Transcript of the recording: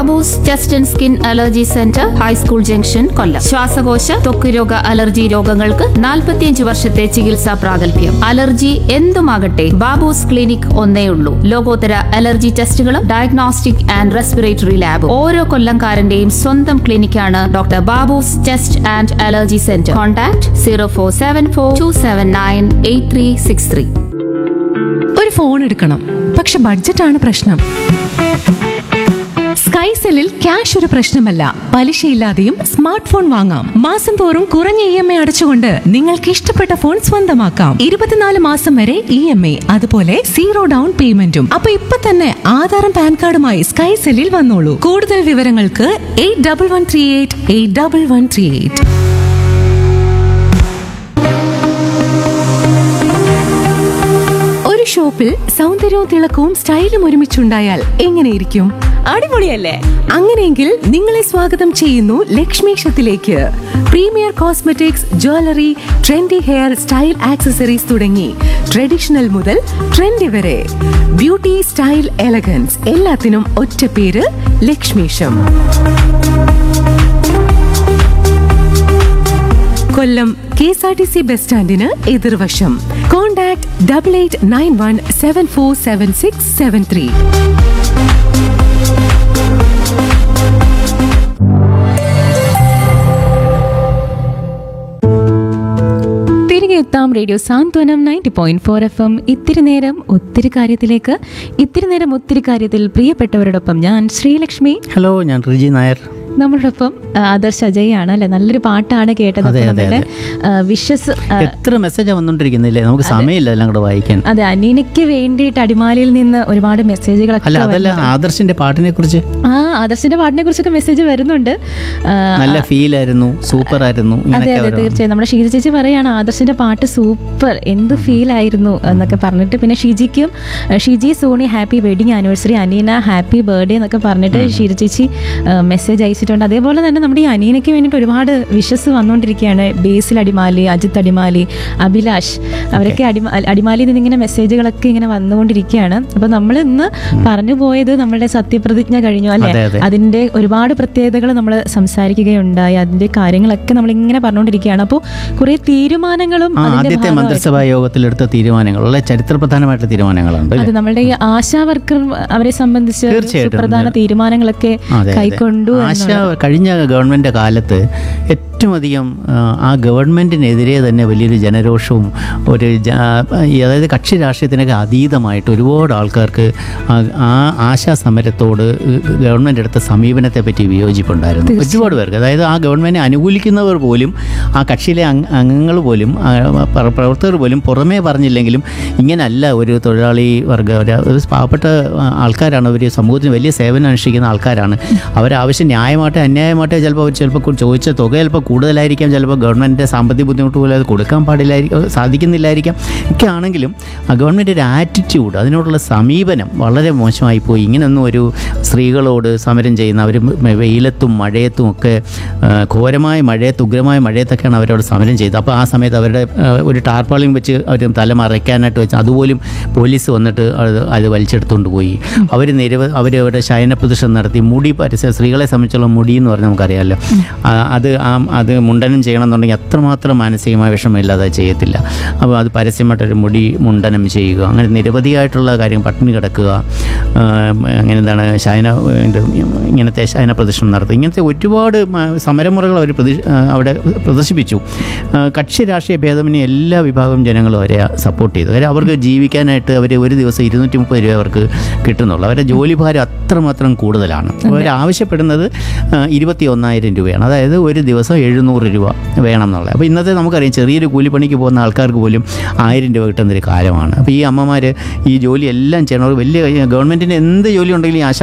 Babu's chest and skin allergy centre high school junction Kollam ശ്വാസകോശ ത്വക്ക് രോഗ അലർജി രോഗങ്ങൾക്ക് 45 വർഷത്തെ ചികിത്സാ പ്രാഗൽഭ്യം അലർജി എന്തുമാകട്ടെ ബാബൂസ് ക്ലിനിക് ഒന്നേ ഉള്ളൂ ലോകോത്തര അലർജി ടെസ്റ്റുകളും ഡയഗ്നോസ്റ്റിക് ആൻഡ് റെസ്പിറേറ്ററി ലാബ് ഓരോ കൊല്ലംകാരന്റെയും സ്വന്തം ക്ലിനിക്കാണ് doctor Babu's chest and allergy centre contact zero four seven four two seven nine eight three six three ഒരു ഫോൺ എടുക്കണം പക്ഷെ ബഡ്ജറ്റാണ് പ്രശ്നം സ്കൈസെല്ലിൽ ക്യാഷ് ഒരു പ്രശ്നമല്ല പലിശയില്ലാതെയും സ്മാർട്ട് ഫോൺ വാങ്ങാം മാസം തോറും കുറഞ്ഞ ഇ എം ഐ അടച്ചുകൊണ്ട് നിങ്ങൾക്ക് ഇഷ്ടപ്പെട്ട ഫോൺ സ്വന്തമാക്കാം ഇരുപത്തിനാല് മാസം വരെ ഇ എം ഐ അതുപോലെ സീറോ ഡൗൺ പേയ്മെന്റും അപ്പൊ ഇപ്പൊ തന്നെ ആധാറും പാൻ കാർഡുമായി സ്കൈസെല്ലിൽ വന്നോളൂ കൂടുതൽ വിവരങ്ങൾക്ക് eight double one three eight eight double one three eight ഒരു ഷോപ്പിൽ സൗന്ദര്യവും തിളക്കവും സ്റ്റൈലും ഒരുമിച്ചുണ്ടായാൽ എങ്ങനെയിരിക്കും അടിപൊളിയല്ലേ അങ്ങനെയെങ്കിൽ നിങ്ങളെ സ്വാഗതം ചെയ്യുന്നു ലക്ഷ്മീഷത്തിലേക്ക് premier cosmetics jewellery trendy hair style accessories തുടങ്ങി ട്രഡീഷണൽ മുതൽ ട്രെൻഡി വരെ ബ്യൂട്ടി സ്റ്റൈൽ എലഗൻസ് എല്ലാത്തിനും ഒറ്റ പേര് Lakshmisham Kollam K S R T C bus സ്റ്റാൻഡിന് എതിർവശം contact double eight nine one seven four seven six seven three തിരികെ എത്താം radio Santhwanam ninety point four F M ഇത്തിരി നേരം ഒത്തിരി കാര്യത്തിലേക്ക് ഇത്തിരി നേരം ഒത്തിരി കാര്യത്തിൽ പ്രിയപ്പെട്ടവരോടൊപ്പം ഞാൻ ശ്രീലക്ഷ്മി ഹലോ ഞാൻ റിജി നായർ നമ്മളോടൊപ്പം ആ, ആദർശ് അജയാണ് അല്ലെ നല്ലൊരു പാട്ടാണ് കേട്ടത് അതെ, അപ്പോൾ അതെ, നമ്മുടെ വിഷസ് എത്ര മെസ്സേജാണ് വന്നുകൊണ്ടിരിക്കുന്നില്ലേ നമുക്ക് സമയമില്ല എല്ലാം കൂടെ വായിക്കാൻ അതെ അനീനയ്ക്ക് വേണ്ടിയിട്ട് അടിമാലിയിൽ നിന്ന് ഒരുപാട് മെസ്സേജുകളൊക്കെ അല്ല അതല്ല ആദർശിന്റെ പാട്ടിനെ കുറിച്ച് ആ ആദർശിന്റെ പാട്ടിനെ കുറിച്ചൊക്കെ മെസ്സേജ് വരുന്നുണ്ട് ആ, നല്ല ഫീൽ ആയിരുന്നു സൂപ്പർ ആയിരുന്നു അതെ ഇങ്ങനെയൊക്കെ അതെ ഓരോ- തീർച്ചയായും നമ്മുടെ ഷീജ ചേച്ചി പറയാണ് ആദർശിന്റെ പാട്ട് സൂപ്പർ എന്ത് ഫീൽ ആയിരുന്നു എന്നൊക്കെ പറഞ്ഞിട്ട് പിന്നെ ഷിജിക്കും ഏഹ്, Shiji Soni happy wedding anniversary Aneena happy birthday എന്നൊക്കെ പറഞ്ഞിട്ട് ഷീജ ചേച്ചി മെസ്സേജ് അയച്ചിട്ടുണ്ട് അതേപോലെ തന്നെ നമ്മുടെ ഈ അനീനയ്ക്ക് വേണ്ടിയിട്ട് ഒരുപാട് വിഷസ് വന്നുകൊണ്ടിരിക്കുകയാണ് ബേസിൽ അടിമാലി അജിത്ത് അടിമാലി അഭിലാഷ് അവരൊക്കെ അടിമ അടിമാലിയിൽ നിന്ന് ഇങ്ങനെ മെസ്സേജുകളൊക്കെ ഇങ്ങനെ വന്നുകൊണ്ടിരിക്കുകയാണ് അപ്പൊ നമ്മൾ ഇന്ന് പറഞ്ഞു പോയത് നമ്മുടെ സത്യപ്രതിജ്ഞ കഴിഞ്ഞു അല്ലെ അതെ, അതെ. അതിന്റെ ഒരുപാട് പ്രത്യേകതകൾ നമ്മൾ സംസാരിക്കുകയുണ്ടായി അതിന്റെ കാര്യങ്ങളൊക്കെ നമ്മൾ ഇങ്ങനെ പറഞ്ഞുകൊണ്ടിരിക്കുകയാണ് അപ്പോൾ കുറെ തീരുമാനങ്ങളും ആ അതിന്റെ ആദ്യത്തെ ഭാഗമായി- മന്ത്രിസഭാ യോഗത്തിലെടുത്ത തീരുമാനങ്ങൾ വളരെ ചരിത്രപ്രധാനമായിട്ടുള്ള തീരുമാനങ്ങളുണ്ട് അത് നമ്മളുടെ ഈ ആശാ വർക്കർ അവരെ സംബന്ധിച്ച് തീർച്ചയായിട്ടും. സുപ്രധാന തീരുമാനങ്ങളൊക്കെ അതെ, അതെ. കൈക്കൊണ്ടു ആശ എന്നുള്ളത്. കഴിഞ്ഞ ഗവൺമെന്റ് കാലത്ത് ഏറ്റവും അധികം ആ, ആ ഗവൺമെന്റിനെതിരെ തന്നെ വലിയൊരു ജനരോഷവും ഒരു ജ- ഈ അതായത് കക്ഷി രാഷ്ട്രീയത്തിനൊക്കെ അതീതമായിട്ട് ഒരുപാട് ആൾക്കാർക്ക് ആ- ആ ആശാ സമരത്തോട് ഗവൺമെന്റ് എടുത്ത സമീപനത്തെ പറ്റി വിയോജിപ്പുണ്ടായിരുന്നു ഒരുപാട് പേർക്ക് അതായത് ആ ഗവൺമെന്റിനെ അനുകൂലിക്കുന്നവർ പോലും ആ കക്ഷിയിലെ അംഗ- അംഗങ്ങൾ പോലും ആ, പ്ര- പ്രവർത്തകർ പോലും പുറമേ പറഞ്ഞില്ലെങ്കിലും ഇങ്ങനല്ല ഒരു തൊഴിലാളി വർഗ ഒരു ഒരു പാവപ്പെട്ട ആ, ആൾക്കാരാണ് അവർ സമൂഹത്തിന് വലിയ സേവനം അനുഷ്ഠിക്കുന്ന ആൾക്കാരാണ് അവരാവശ്യം ന്യായമായിട്ടോ അന്യായമായിട്ടോ ചിലപ്പോൾ അവർ ചിലപ്പോൾ കു- ചോദിച്ച തുക ചിലപ്പോൾ കൂടുതലായിരിക്കാം ചിലപ്പോൾ ഗവൺമെൻറ്റിൻ്റെ സാമ്പത്തിക ബുദ്ധിമുട്ട് പോലെ അത് കൊടുക്കാൻ പാടില്ലായിരിക്കും സാധിക്കുന്നില്ലായിരിക്കും ഒക്കെ ആണെങ്കിലും ആ ഗവൺമെൻറ് ഒരു ആറ്റിറ്റ്യൂഡ് അതിനോടുള്ള സമീപനം വളരെ മോശമായി പോയി ഇങ്ങനൊന്നും ഒരു സ്ത്രീകളോട് സമരം ചെയ്യുന്ന അവർ വെയിലത്തും മഴയത്തും ഒക്കെ ആ, ഘോരമായ മഴയത്ത് ഉഗ്രമായ മഴയത്തൊക്കെയാണ് അവരവിടെ സമരം ചെയ്തത് അപ്പോൾ ആ സമയത്ത് അവരുടെ ആ, ഒരു ടാർപ്പാളിയും വെച്ച് അവർ തല മറയ്ക്കാനായിട്ട് വെച്ച് അതുപോലും പോലീസ് വന്നിട്ട് അത് അത് വലിച്ചെടുത്തുകൊണ്ട് പോയി അവർ നിരവ അവർ അവിടെ ശയന പ്രദർശനം നടത്തി മുടി പരസ്യം സ്ത്രീകളെ സംബന്ധിച്ചുള്ള മുടി എന്ന് പറഞ്ഞാൽ നമുക്കറിയാമല്ലോ ആ, അത് ആ അത് മുണ്ടനം ചെയ്യണമെന്നുണ്ടെങ്കിൽ അത്രമാത്രം മാനസികമായ വിഷമമില്ലാതെ അത് ചെയ്യത്തില്ല അപ്പോൾ അത് പരസ്യമായിട്ടൊരു മുടി മുണ്ടനം ചെയ്യുക അങ്ങനെ നിരവധിയായിട്ടുള്ള കാര്യം പട്ടിണി കിടക്കുക ആ, അങ്ങനെ എന്താണ് ശയന ഇത് ഇങ്ങനത്തെ ശയന പ്രദർശനം നടത്തുക ഇങ്ങനത്തെ ഒരുപാട് മ- സമരമുറകൾ അവർ പ്രതി ആ, അവിടെ പ്രദർശിപ്പിച്ചു ആ, കക്ഷി രാഷ്ട്രീയ ഭേദമന്യേ എല്ലാ വിഭാഗം ജനങ്ങളും അവരെ സപ്പോർട്ട് ചെയ്തു കാര്യം അവർക്ക് ജീവിക്കാനായിട്ട് അവർ ഒരു ദിവസം ഇരുന്നൂറ്റി മുപ്പത് രൂപ അവർക്ക് കിട്ടുന്നുള്ളൂ അവരുടെ ജോലിഭാരം അത്രമാത്രം കൂടുതലാണ് അവർ ആവശ്യപ്പെടുന്നത് ഇരുപത്തി ഒന്നായിരം രൂപയാണ് അതായത് ഒരു ദിവസം എഴുന്നൂറ് രൂപ വേണം എന്നുള്ളത് അപ്പോൾ ഇന്നത്തെ നമുക്കറിയാം ചെറിയൊരു കൂലിപ്പണിക്ക് പോകുന്ന ആൾക്കാർക്ക് പോലും ആയിരം രൂപ കിട്ടുന്നൊരു കാലമാണ് അപ്പോൾ ഈ അമ്മമാർ ഈ ജോലി എല്ലാം ചെയ്യണം അവർ വലിയ ഗവൺമെൻറ്റിന് എന്ത് ജോലി ഉണ്ടെങ്കിലും ഈ ആശാ